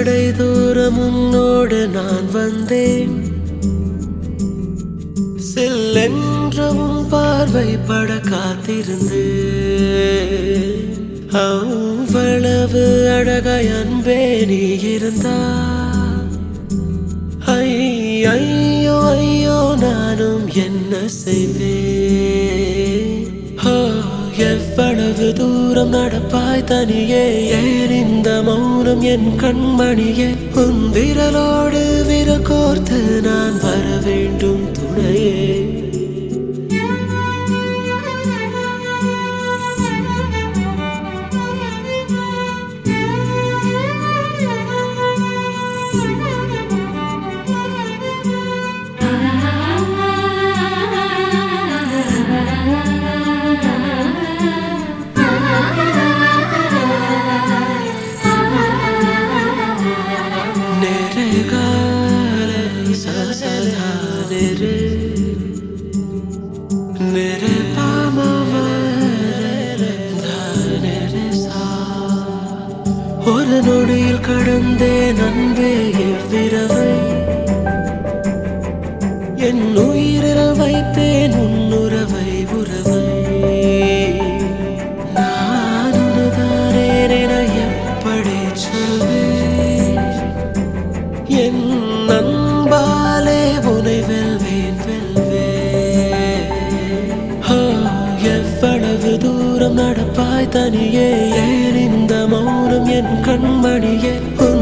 படை தூரம் உன்னோடு நான் வந்தேன் செல்லென்றவும் பார்வை பட காத்திருந்து அவ்வளவு அழகாய் அன்பே நீ இருந்தா ஐ ஐயோ ஐயோ நானும் என்ன செய்வேன் ஆ, எவ்வளவு தூரம் நடப்பாய் தனியே ஏன் இந்த மௌனம் என் கண்மணியே உன் விரலோடு விரல் கோர்த்து நான் வர வேண்டும் துணையே நேரே காலே சசதா நேரே நேரே பாமவரே தானேரே சா ஒரு நொடியில் கடந்தேன் அன்பே இவ்விரவை என் உயிரில் வைத்தேன் உன்னுறவை உறவை நான் உனதானே என எப்படி சொல்வேன் என் அன்பாலே உனை வெல்வேன் வெல்வேன் ஆ, எவ்வளவு தூரம் நடப்பாய் தனியே ஏன் இந்த மௌனம் என் கண்மணியே உன்